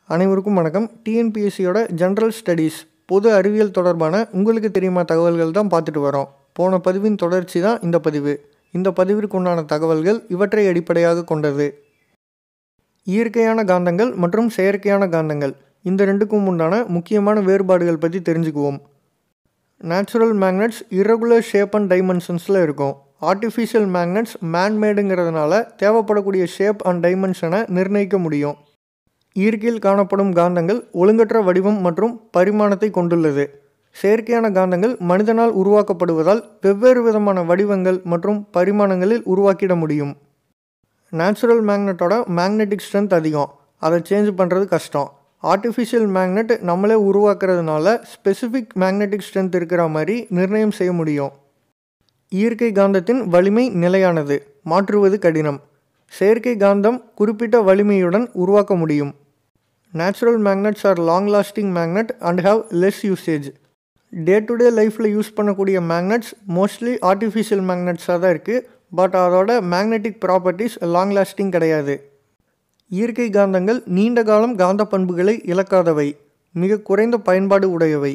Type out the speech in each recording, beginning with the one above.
அனைவருக்கும் வணக்கம் டிஎன்பிஎஸ்சியோட general studies பொது அறிவியல் தொடர்பான உங்களுக்கு தெரியுமா தகவல்கள் தான் பார்த்துட்டு வரோம் போன பதிவின் தொடர்ச்சி தான் இந்த பதிவு இந்த பதிவிற்கு உண்டான தகவல்கள் இவற்றை அடிப்படையாக கொண்டது இயற்கையான காந்தங்கள் மற்றும் செயற்கையான காந்தங்கள் இந்த ரெண்டுக்கும் உண்டான முக்கியமான வேறுபாடுகள் பற்றி தெரிஞ்சுக்குவோம் natural magnets irregular shape and டைமென்ஷன்ஸில் இருக்கும் ஆர்டிஃபிஷியல் மேக்னெட்ஸ் மேன்மேடுங்கிறதுனால தேவைப்படக்கூடிய ஷேப் அண்ட் டைமென்ஷனை நிர்ணயிக்க முடியும் இயற்கையில் காணப்படும் காந்தங்கள் ஒழுங்கற்ற வடிவம் மற்றும் பரிமாணத்தை கொண்டுள்ளது செயற்கையான காந்தங்கள் மனிதனால் உருவாக்கப்படுவதால் வெவ்வேறு விதமான வடிவங்கள் மற்றும் பரிமாணங்களில் உருவாக்கிட முடியும் நேச்சுரல் மேக்னெட்டோட மேக்னெட்டிக் ஸ்ட்ரென்த் அதிகம் அதை சேஞ்ச் பண்ணுறது கஷ்டம் ஆர்டிஃபிஷியல் மேக்னெட் நம்மளே உருவாக்குறதுனால ஸ்பெசிஃபிக் மேக்னெட்டிக் ஸ்ட்ரென்த் இருக்கிற மாதிரி நிர்ணயம் செய்ய முடியும் இயற்கை காந்தத்தின் வலிமை நிலையானது மாற்றுவது கடினம் செயற்கை காந்தம் குறிப்பிட்ட வலிமையுடன் உருவாக்க முடியும் natural magnets are long lasting magnet and have less usage day to day லைஃப்பில் யூஸ் பண்ணக்கூடிய மேக்னெட்ஸ் மோஸ்ட்லி ஆர்டிஃபிஷியல் மேக்னெட்ஸாக தான் இருக்குது பட் அதோட மேக்னெட்டிக் ப்ராப்பர்ட்டிஸ் லாங் லாஸ்டிங் கிடையாது இயற்கை காந்தங்கள் நீண்ட காலம் காந்த பண்புகளை இழக்காதவை மிக குறைந்த பயன்பாடு உடையவை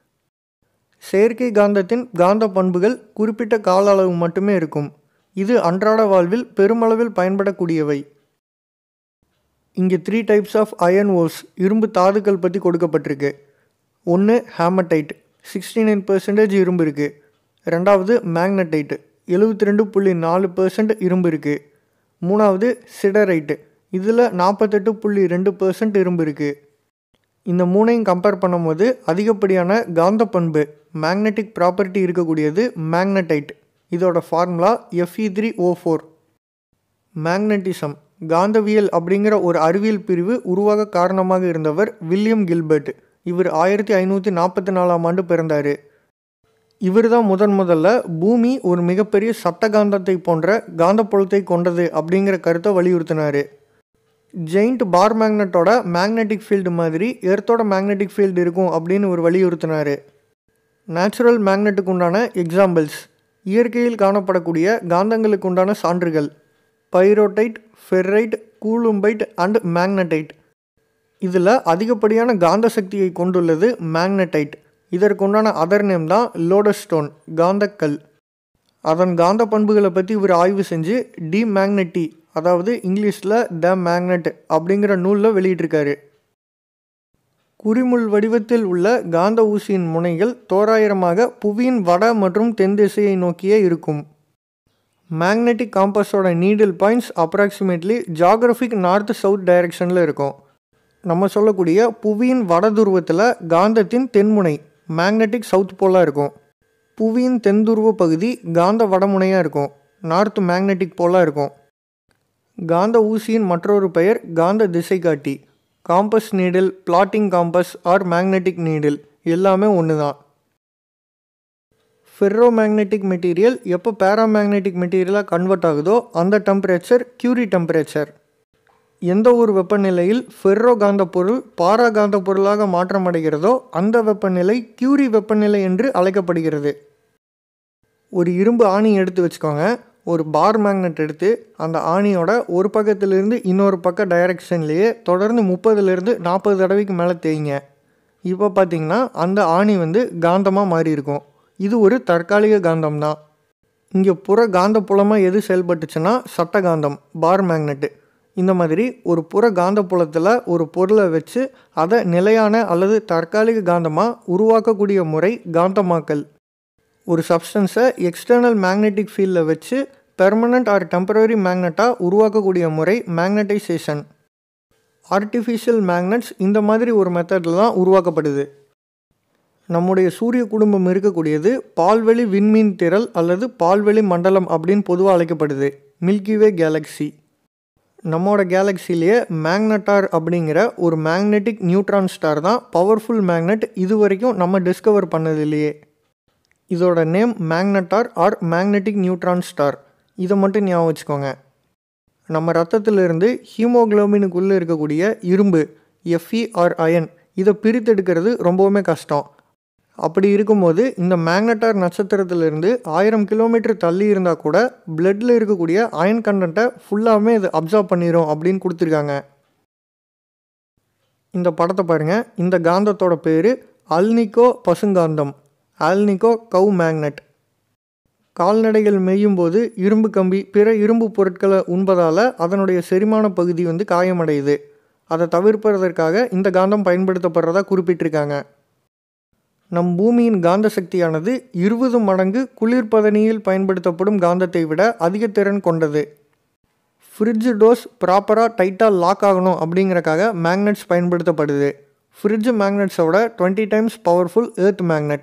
செயற்கை காந்தத்தின் காந்த பண்புகள் குறிப்பிட்ட கால அளவு மட்டுமே இருக்கும் இது அன்றாட வாழ்வில் பெருமளவில் பயன்படக்கூடியவை இங்கே three types of iron ores இரும்பு தாதுக்கள் பற்றி கொடுக்கப்பட்டிருக்கு ஒன்று ஹேமடைட் சிக்ஸ்டி நைன் பர்சன்டேஜ் இரும்பு இருக்குது ரெண்டாவது மேக்னடைட் எழுபத்தி ரெண்டு புள்ளி நாலு பர்சன்ட் இரும்பு இருக்குது மூணாவது சிடரைட்டு இதில் நாற்பத்தெட்டு புள்ளி ரெண்டு பர்சன்ட் இரும்பு இருக்குது இந்த மூணையும் கம்பேர் பண்ணும்போது அதிகப்படியான காந்த பண்பு மேக்னெட்டிக் ப்ராப்பர்ட்டி இருக்கக்கூடியது மேக்னடைட் இதோட formula F E three O four magnetism காந்தவியல் அப்படிங்கிற ஒரு அறிவியல் பிரிவு உருவாக காரணமாக இருந்தவர் வில்லியம் கில்பர்ட் இவர் ஆயிரத்தி ஐநூற்றி நாற்பத்தி நாலாம் ஆண்டு பிறந்தார் இவர் தான் முதன் முதல்ல பூமி ஒரு மிகப்பெரிய சட்ட காந்தத்தை போன்ற காந்தப்புலத்தை கொண்டது அப்படிங்கிற கருத்தை வலியுறுத்தினார் ஜெயிண்ட் பார் மேக்னெட்டோட மேக்னெட்டிக் ஃபீல்டு மாதிரி எர்த்தோட மேக்னெட்டிக் ஃபீல்டு இருக்கும் அப்படின்னு ஒரு வலியுறுத்தினார் நேச்சுரல் மேக்னெட்டுக்கு உண்டான எக்ஸாம்பிள்ஸ் இயற்கையில் காணப்படக்கூடிய காந்தங்களுக்கு உண்டான சான்றுகள் pyrrhotite ferrite columbite and magnetite இதில் அதிகப்படியான காந்த சக்தியை கொண்டுள்ளது மேக்னடைட் இதற்குண்டான அதர் நேம் தான் லோடஸ்டோன் காந்தக்கல் அதன் காந்த பண்புகளை பற்றி இவர் ஆய்வு செஞ்சு டி மேக்னெட்டி அதாவது இங்கிலீஷில் த மேக்னெட் அப்படிங்கிற நூலில் வெளியிட்டிருக்காரு குறிமுள் வடிவத்தில் உள்ள காந்த ஊசியின் முனைகள் தோராயிரமாக புவியின் வட மற்றும் தென் திசையை துநோக்கியே இருக்கும் மேக்னெட்டிக் காம்பஸோட needle points approximately geographic north south டைரக்ஷனில் இருக்கும் நம்ம சொல்லக்கூடிய புவியின் வட துருவத்தில் காந்தத்தின் தென்முனை மேக்னெட்டிக் சவுத் போலாக இருக்கும் புவியின் தென் துருவ பகுதி காந்த வடமுனையாக இருக்கும் நார்த் மேக்னெட்டிக் போலாக இருக்கும் காந்த ஊசியின் மற்றொரு பெயர் காந்த திசை காட்டி compass needle plotting compass or magnetic needle எல்லாமே ஒன்று தான் ஃபெர்ரோ மேக்னெட்டிக் மெட்டீரியல் எப்போ பேராமேக்னெட்டிக் மெட்டீரியலாக கன்வெர்ட் ஆகுதோ அந்த டெம்பரேச்சர் கியூரி டெம்பரேச்சர் எந்த ஒரு வெப்பநிலையில் ஃபெர்ரோ காந்த பொருள் பாரா காந்த பொருளாக மாற்றமடைகிறதோ அந்த வெப்பநிலை கியூரி வெப்பநிலை என்று அழைக்கப்படுகிறது ஒரு இரும்பு ஆணி எடுத்து வச்சுக்கோங்க ஒரு பார் மேக்னெட் எடுத்து அந்த ஆணியோட ஒரு பக்கத்திலிருந்து இன்னொரு பக்க டைரக்ஷன்லேயே தொடர்ந்து முப்பதுலேருந்து நாற்பது தடவைக்கு மேலே தேய்ங்க இப்போ பார்த்தீங்கன்னா அந்த ஆணி வந்து காந்தமாக மாறி இருக்கும் இது ஒரு தற்காலிக காந்தம் தான் இங்கே புற காந்த புலமாக எது செயல்பட்டுச்சுன்னா சட்ட காந்தம் பார் மேக்னெட்டு இந்த மாதிரி ஒரு புற காந்த புலத்தில் ஒரு பொருளை வச்சு அதை நிலையான அல்லது தற்காலிக காந்தமாக உருவாக்கக்கூடிய முறை காந்தமாக்கல் ஒரு சப்ஸ்டன்ஸை எக்ஸ்டர்னல் மேக்னெட்டிக் ஃபீல்டில் வச்சு பெர்மனண்ட் ஆர் டெம்பரரி மேக்னெட்டாக உருவாக்கக்கூடிய முறை மேக்னட்டைசேஷன் ஆர்டிஃபிஷியல் மேக்னெட்ஸ் இந்த மாதிரி ஒரு மெத்தடில் தான் உருவாக்கப்படுது நம்முடைய சூரிய குடும்பம் இருக்கக்கூடியது பால்வெளி விண்மீன் திரள் அல்லது பால்வெளி மண்டலம் அப்படின்னு பொதுவாக அழைக்கப்படுது மில்கிவே கேலக்ஸி நம்மளோட கேலக்சிலேயே மேக்னட்டார் அப்படிங்கிற ஒரு மேக்னெட்டிக் நியூட்ரான் ஸ்டார் தான் பவர்ஃபுல் மேக்னெட் இது வரைக்கும் நம்ம டிஸ்கவர் பண்ணது இல்லையே இதோட name magnetar or magnetic neutron star இதை மட்டும் ஞாபகம் வச்சுக்கோங்க நம்ம ரத்தத்திலிருந்து ஹீமோக்ளோபினுக்குள்ளே இருக்கக்கூடிய இரும்பு எஃப்இ ஆர் அயன் இதை பிரித்தெடுக்கிறது ரொம்பவுமே கஷ்டம் அப்படி இருக்கும்போது இந்த மேக்னட்டார் நட்சத்திரத்திலிருந்து ஆயிரம் கிலோமீட்டர் தள்ளி இருந்தால் கூட பிளட்டில் இருக்கக்கூடிய அயன் கண்டென்ட்டை ஃபுல்லாகவே இது அப்சார்ப் பண்ணிடும் அப்படின்னு கொடுத்துருக்காங்க இந்த படத்தை பாருங்கள் இந்த காந்தத்தோட பேர் அல்னிகோ பசுங்காந்தம் ஆல்னிகோ கவ் மேக்னட் கால்நடைகள் மேயும் போது இரும்பு கம்பி பிற இரும்பு பொருட்களை உண்பதால் அதனுடைய செரிமான பகுதி வந்து காயமடையுது அதை தவிர்ப்பதற்காக இந்த காந்தம் பயன்படுத்தப்படுறதா குறிப்பிட்டிருக்காங்க நம் பூமியின் காந்த சக்தியானது இருபது மடங்கு குளிர்பதனியில் பயன்படுத்தப்படும் காந்தத்தை விட அதிக திறன் கொண்டது ஃப்ரிட்ஜ் டோஸ் ப்ராப்பராக டைட்டாக லாக் ஆகணும் அப்படிங்கறக்காக மேக்னெட்ஸ் பயன்படுத்தப்படுது ஃப்ரிட்ஜ் மேக்னெட்ஸோட twenty times powerful earth magnet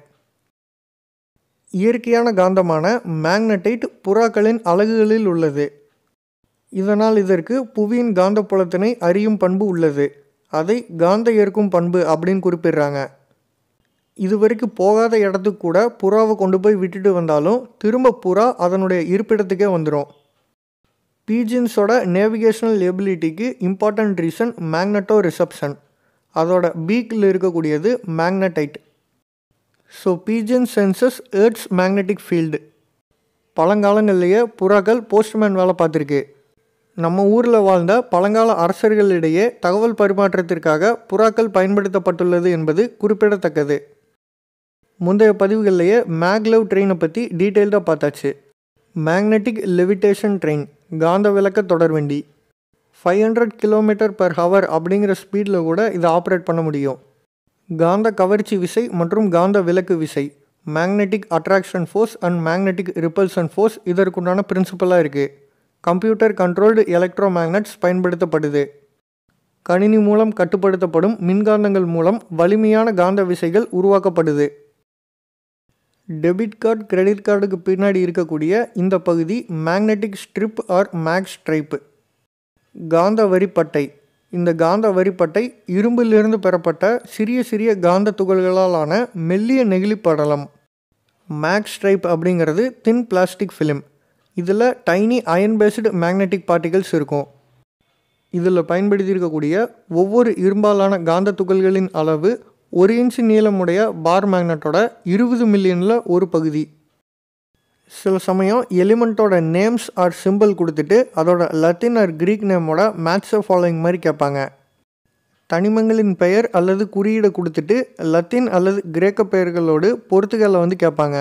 இயற்கையான காந்தமான மேக்னடைட் புறாக்களின் அலகுகளில் உள்ளது இதனால் இதற்கு புவியின் காந்தப்புலத்தினை அறியும் பண்பு உள்ளது அதை காந்த ஏற்கும் பண்பு அப்படின்னு குறிப்பிடுறாங்க இதுவரைக்கும் போகாத இடத்துக்கு கூட புறாவை கொண்டு போய் விட்டுட்டு வந்தாலும் திரும்ப புறா அதனுடைய இருப்பிடத்துக்கே வந்துடும் பீஜின்ஸோட நேவிகேஷனல் எபிலிட்டிக்கு இம்பார்ட்டன்ட் ரீசன் மேக்னட்டோ ரிசப்ஷன் அதோட பீக்கில் இருக்கக்கூடியது magnetite so pigeon senses earth's magnetic field பழங்காலங்கள்லேயே புறாக்கள் போஸ்ட்மேன் வேலை பார்த்துருக்கு நம்ம ஊரில் வாழ்ந்த பழங்கால அரசர்களிடையே தகவல் பரிமாற்றத்திற்காக புறாக்கள் பயன்படுத்தப்பட்டுள்ளது என்பது குறிப்பிடத்தக்கது முந்தைய பதிவுகள்லேயே மேக்லவ் ட்ரெயினை பற்றி டீட்டெயில்டாக பார்த்தாச்சு மேக்னெட்டிக் லெவிடேஷன் ட்ரெயின் காந்த விளக்க தொடர்வண்டி five hundred kilometre per hour அப்படிங்கிற ஸ்பீடில் கூட இதை ஆப்ரேட் பண்ண முடியும் காந்த கவர்ச்சி விசை மற்றும் காந்த விலக்கு விசை magnetic attraction force and magnetic repulsion force இதற்குண்டான பிரின்சிபலாக இருக்குது கம்ப்யூட்டர் கண்ட்ரோல்டு எலக்ட்ரோ மேக்னட்ஸ் பயன்படுத்தப்படுது கணினி மூலம் கட்டுப்படுத்தப்படும் மின்காந்தங்கள் மூலம் வலிமையான காந்த விசைகள் உருவாக்கப்படுது டெபிட் கார்டு கிரெடிட் கார்டுக்கு பின்னாடி இருக்கக்கூடிய இந்த பகுதி magnetic strip or mag stripe காந்த வரிப்பட்டை இந்த காந்த வரிப்பட்டை இரும்பிலிருந்து பெறப்பட்ட சிறிய சிறிய காந்த துகள்களால் ஆன மெல்லிய நெகிழி படலம் மேக் ஸ்ட்ரைப் அப்படிங்கிறது தின் பிளாஸ்டிக் ஃபிலிம் இதில் tiny iron based magnetic particles இருக்கும் இதில் பயன்படுத்தியிருக்கக்கூடிய ஒவ்வொரு இரும்பாலான காந்த துகள்களின் அளவு ஒரு இன்ச் நீளமுடைய பார் மேக்னட்டோட இருபது மில்லியனில் ஒரு பகுதி சில சமயம் எலிமெண்ட்டோட நேம்ஸ் ஆர் சிம்பிள் கொடுத்துட்டு அதோட லத்தின் ஆர் க்ரீக் நேமோட மேட்ச் ஃபாலோயிங் மாதிரி கேட்பாங்க தனிமங்களின் பெயர் அல்லது குறியீடை கொடுத்துட்டு லத்தீன் அல்லது கிரேக்க பெயர்களோடு பொறுத்துகளை வந்து கேட்பாங்க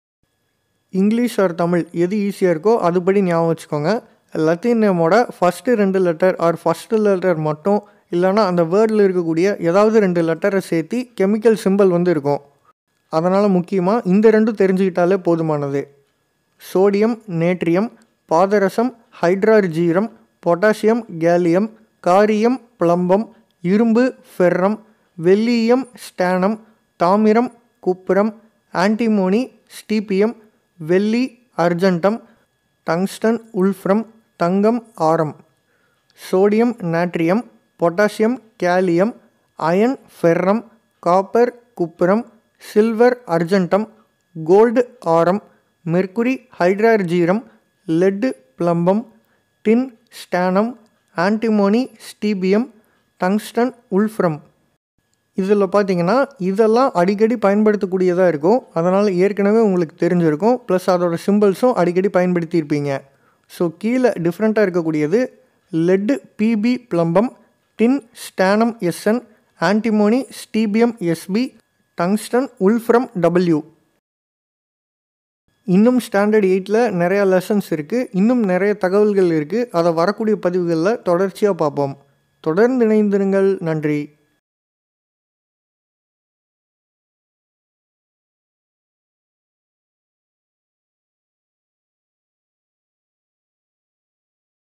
இங்கிலீஷ் ஆர் தமிழ் எது ஈஸியாக இருக்கோ அதுபடி ஞாபகம் வச்சுக்கோங்க லத்தீன் நேமோட ஃபஸ்ட்டு ரெண்டு லெட்டர் ஆர் ஃபஸ்ட்டு லெட்டர் மட்டும் இல்லைனா அந்த வேர்டில் இருக்கக்கூடிய ஏதாவது ரெண்டு லெட்டரை சேர்த்து கெமிக்கல் சிம்பிள் வந்து இருக்கும் அதனால் முக்கியமாக இந்த ரெண்டும் தெரிஞ்சுக்கிட்டாலே போதுமானது சோடியம் நேட்ரியம் பாதரசம் ஹைட்ரார்ஜீரம் பொட்டாசியம் கேலியம் காரியம் பிளம்பம் இரும்பு ஃபெர்ரம் வெள்ளீயம் ஸ்டானம் தாமிரம் குப்புரம் ஆன்டிமோனி ஸ்டீப்பியம் வெள்ளி அர்ஜென்டம் டங்ஸ்டன் உல்ஃப்ரம் தங்கம் aurum sodium natrium potassium kalium iron ferrum copper cuprum silver argentum gold aurum mercury hydrargyrum lead plumbum tin stannum antimony stibium tungsten wolfram இதில் பார்த்தீங்கன்னா இதெல்லாம் அடிக்கடி பயன்படுத்தக்கூடியதாக இருக்கும் அதனால் ஏற்கனவே உங்களுக்கு தெரிஞ்சிருக்கும் ப்ளஸ் அதோட சிம்பிள்ஸும் அடிக்கடி பயன்படுத்தியிருப்பீங்க ஸோ கீழே டிஃப்ரெண்ட்டாக இருக்கக்கூடியது lead P B plumbum tin stannum S N antimony stibium S B tungsten wolfram W இன்னும் ஸ்டாண்டர்ட் எயிட்டில் நிறையா லெசன்ஸ் இருக்குது இன்னும் நிறைய தகவல்கள் இருக்குது அதை வரக்கூடிய பதிவுகளில் தொடர்ச்சியாக பார்ப்போம் தொடர்ந்து இணைந்திருங்கள் நன்றி